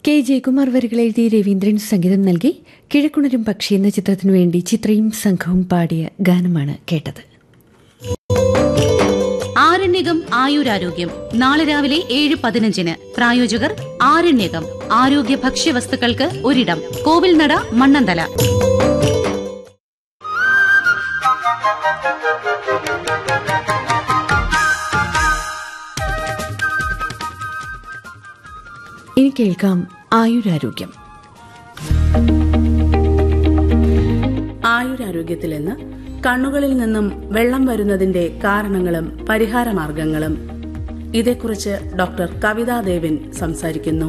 K Jayakumar വരികൾ എഴുതി രവീന്ദ്രൻ സംഗീതം നൽകി കിഴക്കുണരും പക്ഷി എന്ന ചിത്രത്തിനു വേണ്ടി ചിത്രയും സംഘവും പാടിയ ഗാനമാണ് കേട്ടത് ആരണ്യകം ആയുരാരോഗ്യം നാളെ രാവിലെ ഏഴ് പതിനഞ്ചിന് പ്രായോജകർ ആരണ്യകം ആരോഗ്യ ഭക്ഷ്യവസ്തുക്കൾക്ക് ഒരിടം കോവിൽനട മണ്ണന്തല ഇനി കേൾക്കാം ആയുരാരോഗ്യം ആയുരാരോഗ്യത്തിൽ നിന്ന് കണ്ണുകളിൽ നിന്നും വെള്ളം വരുന്നതിന്റെ കാരണങ്ങളും പരിഹാരമാർഗങ്ങളും ഇതേക്കുറിച്ച് ഡോക്ടർ കവിതാദേവൻ സംസാരിക്കുന്നു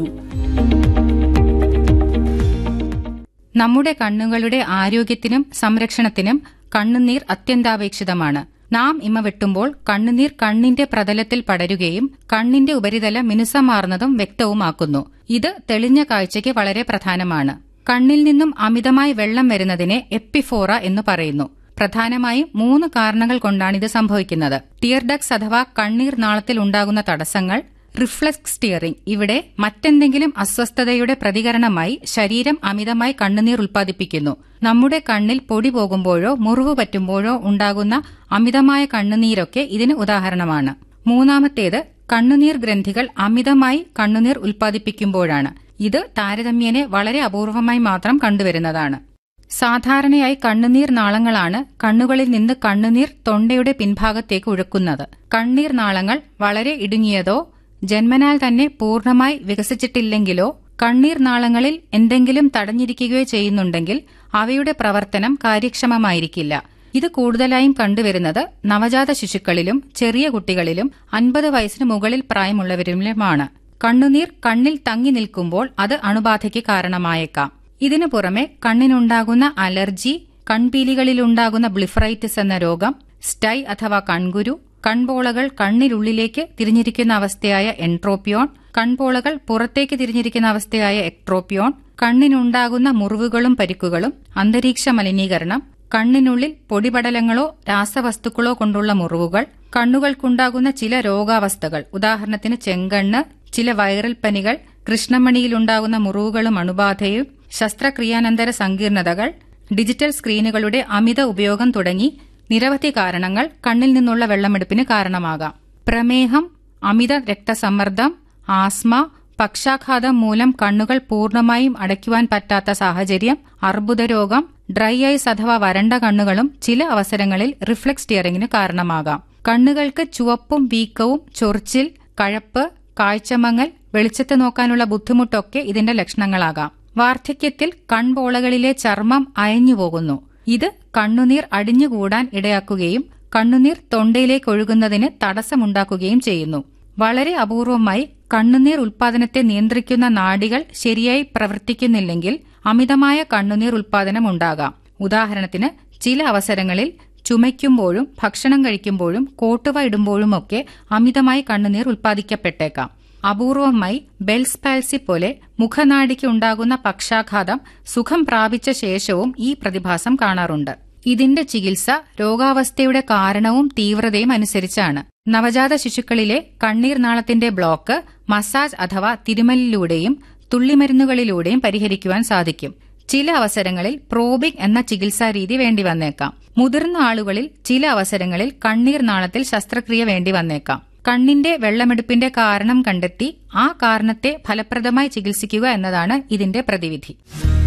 നമ്മുടെ കണ്ണുകളുടെ ആരോഗ്യത്തിനും സംരക്ഷണത്തിനും കണ്ണുനീർ അത്യന്താപേക്ഷിതമാണ് നാം ഇമ വെട്ടുമ്പോൾ കണ്ണുനീർ കണ്ണിന്റെ പ്രതലത്തിൽ പടരുകയും കണ്ണിന്റെ ഉപരിതലം മിനുസമാർന്നതും വ്യക്തവുമാക്കുന്നു ഇത് തെളിഞ്ഞ കാഴ്ചയ്ക്ക് വളരെ പ്രധാനമാണ് കണ്ണിൽ നിന്നും അമിതമായി വെള്ളം വരുന്നതിനെ എപ്പിഫോറ എന്ന് പറയുന്നു പ്രധാനമായും മൂന്ന് കാരണങ്ങൾ കൊണ്ടാണ് ഇത് സംഭവിക്കുന്നത് ടിയർഡക്സ് അഥവാ കണ്ണീർ നാളത്തിൽ ഉണ്ടാകുന്ന തടസ്സങ്ങൾ റിഫ്ലക്സ് സ്റ്റിയറിംഗ് ഇവിടെ മറ്റെന്തെങ്കിലും അസ്വസ്ഥതയുടെ പ്രതികരണമായി ശരീരം അമിതമായി കണ്ണുനീർ ഉൽപ്പാദിപ്പിക്കുന്നു നമ്മുടെ കണ്ണിൽ പൊടി പോകുമ്പോഴോ മുറിവ് പറ്റുമ്പോഴോ ഉണ്ടാകുന്ന അമിതമായ കണ്ണുനീരൊക്കെ ഇതിന് ഉദാഹരണമാണ് മൂന്നാമത്തേത് കണ്ണുനീർ ഗ്രന്ഥികൾ അമിതമായി കണ്ണുനീർ ഉൽപ്പാദിപ്പിക്കുമ്പോഴാണ് ഇത് താരതമ്യേന വളരെ അപൂർവമായി മാത്രം കണ്ടുവരുന്നതാണ് സാധാരണയായി കണ്ണുനീർ നാളങ്ങളാണ് കണ്ണുകളിൽ നിന്ന് കണ്ണുനീർ തൊണ്ടയുടെ പിൻഭാഗത്തേക്ക് ഒഴുക്കുന്നത് കണ്ണീർ നാളങ്ങൾ വളരെ ഇടുങ്ങിയതോ ജന്മനാൽ തന്നെ പൂർണ്ണമായി വികസിച്ചിട്ടില്ലെങ്കിലോ കണ്ണീർ നാളങ്ങളിൽ എന്തെങ്കിലും തടഞ്ഞിരിക്കുകയോ ചെയ്യുന്നുണ്ടെങ്കിൽ അവയുടെ പ്രവർത്തനം കാര്യക്ഷമമായിരിക്കില്ല ഇത് കൂടുതലായും കണ്ടുവരുന്നത് നവജാത ശിശുക്കളിലും ചെറിയ കുട്ടികളിലും അൻപത് വയസ്സിന് മുകളിൽ പ്രായമുള്ളവരിലുമാണ് കണ്ണുനീർ കണ്ണിൽ തങ്ങി നിൽക്കുമ്പോൾ അത് അണുബാധയ്ക്ക് കാരണമായേക്കാം ഇതിനു പുറമെ കണ്ണിനുണ്ടാകുന്ന അലർജി കൺപീലികളിലുണ്ടാകുന്ന ബ്ലിഫറൈറ്റിസ് എന്ന രോഗം സ്റ്റൈ അഥവാ കൺകുരു കൺപോളകൾ കണ്ണിനുള്ളിലേക്ക് തിരിഞ്ഞിരിക്കുന്ന അവസ്ഥയായ എൻട്രോപ്പിയോൺ കൺപോളകൾ പുറത്തേക്ക് തിരിഞ്ഞിരിക്കുന്ന അവസ്ഥയായ എക്ട്രോപ്പിയോൺ കണ്ണിനുണ്ടാകുന്ന മുറിവുകളും പരിക്കുകളും അന്തരീക്ഷ മലിനീകരണം കണ്ണിനുള്ളിൽ പൊടിപടലങ്ങളോ രാസവസ്തുക്കളോ കൊണ്ടുള്ള മുറിവുകൾ കണ്ണുകൾക്കുണ്ടാകുന്ന ചില രോഗാവസ്ഥകൾ ഉദാഹരണത്തിന് ചെങ്കണ്ണ് ചില വൈറൽ പനികൾ കൃഷ്ണമണിയിലുണ്ടാകുന്ന മുറിവുകളും അണുബാധയും ശസ്ത്രക്രിയാനന്തര സങ്കീർണതകൾ ഡിജിറ്റൽ സ്ക്രീനുകളുടെ അമിത ഉപയോഗം തുടങ്ങി നിരവധി കാരണങ്ങൾ കണ്ണിൽ നിന്നുള്ള വെള്ളമെടുപ്പിന് കാരണമാകാം പ്രമേഹം അമിത രക്തസമ്മർദ്ദം ആസ്മ പക്ഷാഘാതം മൂലം കണ്ണുകൾ പൂർണ്ണമായും അടയ്ക്കുവാൻ പറ്റാത്ത സാഹചര്യം അർബുദരോഗം ഡ്രൈ ഐസ് അഥവാ വരണ്ട കണ്ണുകളും ചില അവസരങ്ങളിൽ റിഫ്ലക്സ് ടിയറിംഗിന് കാരണമാകാം കണ്ണുകൾക്ക് ചുവപ്പും വീക്കവും ചൊറിച്ചിൽ കഴപ്പ് കാഴ്ചമങ്ങൽ വെളിച്ചത്ത് നോക്കാനുള്ള ബുദ്ധിമുട്ടൊക്കെ ഇതിന്റെ ലക്ഷണങ്ങളാകാം വാർദ്ധക്യത്തിൽ കൺപോളകളിലെ ചർമ്മം അയഞ്ഞുപോകുന്നു ഇത് കണ്ണുനീർ അടിഞ്ഞുകൂടാൻ ഇടയാക്കുകയും കണ്ണുനീർ തൊണ്ടയിലേക്ക് ഒഴുകുന്നതിന് തടസ്സമുണ്ടാക്കുകയും ചെയ്യുന്നു വളരെ അപൂർവമായി കണ്ണുനീർ ഉൽപാദനത്തെ നിയന്ത്രിക്കുന്ന നാഡികൾ ശരിയായി പ്രവർത്തിക്കുന്നില്ലെങ്കിൽ അമിതമായ കണ്ണുനീർ ഉൽപാദനം ഉണ്ടാകാം ഉദാഹരണത്തിന് ചില അവസരങ്ങളിൽ ചുമയ്ക്കുമ്പോഴും ഭക്ഷണം കഴിക്കുമ്പോഴും കോട്ടുവ ഇടുമ്പോഴുമൊക്കെ അമിതമായി കണ്ണുനീർ ഉൽപ്പാദിക്കപ്പെട്ടേക്കാം അപൂർവമായി ബെൽസ് പാൽസി പോലെ മുഖനാടിക്ക് ഉണ്ടാകുന്ന പക്ഷാഘാതം സുഖം പ്രാപിച്ച ശേഷവും ഈ പ്രതിഭാസം കാണാറുണ്ട് ഇതിന്റെ ചികിത്സ രോഗാവസ്ഥയുടെ കാരണവും തീവ്രതയും അനുസരിച്ചാണ് നവജാത ശിശുക്കളിലെ കണ്ണീർ നാളത്തിന്റെ ബ്ലോക്ക് മസാജ് അഥവാ തിരുമലിലൂടെയും തുള്ളിമരുന്നുകളിലൂടെയും പരിഹരിക്കുവാൻ സാധിക്കും ചില അവസരങ്ങളിൽ പ്രോബിംഗ് എന്ന ചികിത്സാ രീതി വേണ്ടി വന്നേക്കാം മുതിർന്ന ആളുകളിൽ ചില അവസരങ്ങളിൽ കണ്ണീർ നാളത്തിൽ ശസ്ത്രക്രിയ വേണ്ടി വന്നേക്കാം കണ്ണിന്റെ വെള്ളമെടുപ്പിന്റെ കാരണം കണ്ടെത്തി ആ കാരണത്തെ ഫലപ്രദമായി ചികിത്സിക്കുക എന്നതാണ് ഇതിന്റെ പ്രതിവിധി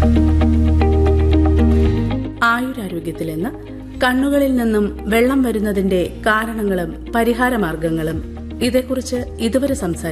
ആയുരാരോഗ്യത്തിൽ നിന്ന് കണ്ണുകളിൽ നിന്നും വെള്ളം വരുന്നതിന്റെ കാരണങ്ങളും പരിഹാരമാർഗങ്ങളും ഇതേക്കുറിച്ച് ഇതുവരെ സംസാരിച്ചു